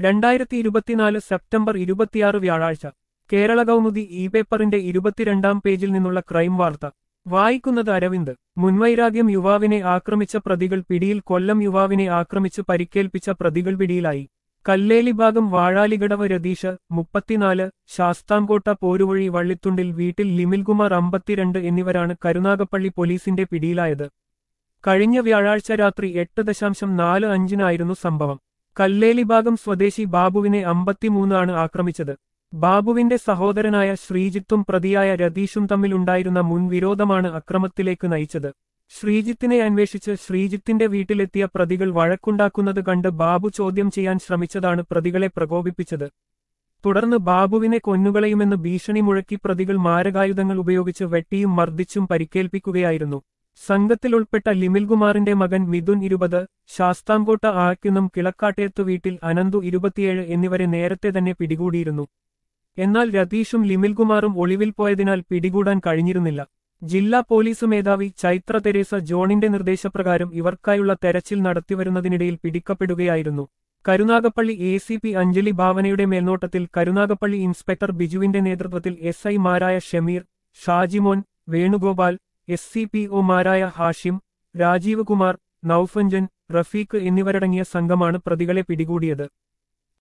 രണ്ടായിരത്തി ഇരുപത്തിനാല് സെപ്റ്റംബർ ഇരുപത്തിയാറ് വ്യാഴാഴ്ച കേരള കൗമുദി ഇ പേപ്പറിന്റെ ഇരുപത്തിരണ്ടാം പേജിൽ നിന്നുള്ള ക്രൈം വാർത്ത വായിക്കുന്നത് അരവിന്ദ് മുൻവൈരാഗ്യം യുവാവിനെ ആക്രമിച്ച പ്രതികൾ പിടിയിൽ കൊല്ലം യുവാവിനെ ആക്രമിച്ച് പരിക്കേൽപ്പിച്ച പ്രതികൾ പിടിയിലായി കല്ലേലി ഭാഗം വാഴാലികടവ് രതീഷ് മുപ്പത്തിനാല് ശാസ്താംകോട്ട പോരുവഴി വള്ളിത്തുണ്ടിൽ വീട്ടിൽ ലിമിൽകുമാർ അമ്പത്തിരണ്ട് എന്നിവരാണ് കരുനാഗപ്പള്ളി പോലീസിന്റെ പിടിയിലായത് കഴിഞ്ഞ വ്യാഴാഴ്ച രാത്രി എട്ട് ദശാംശം നാല് അഞ്ചിനായിരുന്നു സംഭവം കല്ലേലി ഭാഗം സ്വദേശി ബാബുവിനെ അമ്പത്തിമൂന്നാണ് ആക്രമിച്ചത് ബാബുവിന്റെ സഹോദരനായ ശ്രീജിത്തും പ്രതിയായ രതീഷും തമ്മിലുണ്ടായിരുന്ന മുൻവിരോധമാണ് അക്രമത്തിലേക്ക് നയിച്ചത് ശ്രീജിത്തിനെ അന്വേഷിച്ച് ശ്രീജിത്തിന്റെ വീട്ടിലെത്തിയ പ്രതികൾ വഴക്കുണ്ടാക്കുന്നത് കണ്ട് ബാബു ചോദ്യം ചെയ്യാൻ ശ്രമിച്ചതാണ് പ്രതികളെ പ്രകോപിപ്പിച്ചത് തുടർന്ന് ബാബുവിനെ കൊന്നുകളയുമെന്ന് ഭീഷണി മുഴക്കി പ്രതികൾ മാരകായുധങ്ങൾ ഉപയോഗിച്ച് വെട്ടിയും മർദ്ദിച്ചും പരിക്കേൽപ്പിക്കുകയായിരുന്നു സംഘത്തിൽ ഉൾപ്പെട്ട ലിമിൽകുമാറിന്റെ മകൻ മിഥുൻ ഇരുപത് ശാസ്താംകോട്ട ആക്കുന്നും കിളക്കാട്ടയത്തു വീട്ടിൽ അനന്തു ഇരുപത്തിയേഴ് എന്നിവരെ നേരത്തെ തന്നെ പിടികൂടിയിരുന്നു എന്നാൽ രതീഷും ലിമിൽകുമാറും ഒളിവിൽ പോയതിനാൽ പിടികൂടാൻ കഴിഞ്ഞിരുന്നില്ല ജില്ലാ പോലീസ് മേധാവി ചൈത്ര തെരേസ ജോണിന്റെ നിർദ്ദേശപ്രകാരം ഇവർക്കായുള്ള തെരച്ചിൽ നടത്തിവരുന്നതിനിടയിൽ പിടിക്കപ്പെടുകയായിരുന്നു Karunagappally A C P Anjali ഭാവനയുടെ മേൽനോട്ടത്തിൽ കരുനാഗപ്പള്ളി ഇൻസ്പെക്ടർ ബിജുവിന്റെ നേതൃത്വത്തിൽ എസ് ഐമാരായ Shameer Shajimon Venugopal S C P ഒമാരായ ഹാഷിം രാജീവ് കുമാർ നൌഫഞ്ചൻ റഫീഖ് എന്നിവരടങ്ങിയ സംഘമാണ് പ്രതികളെ പിടികൂടിയത്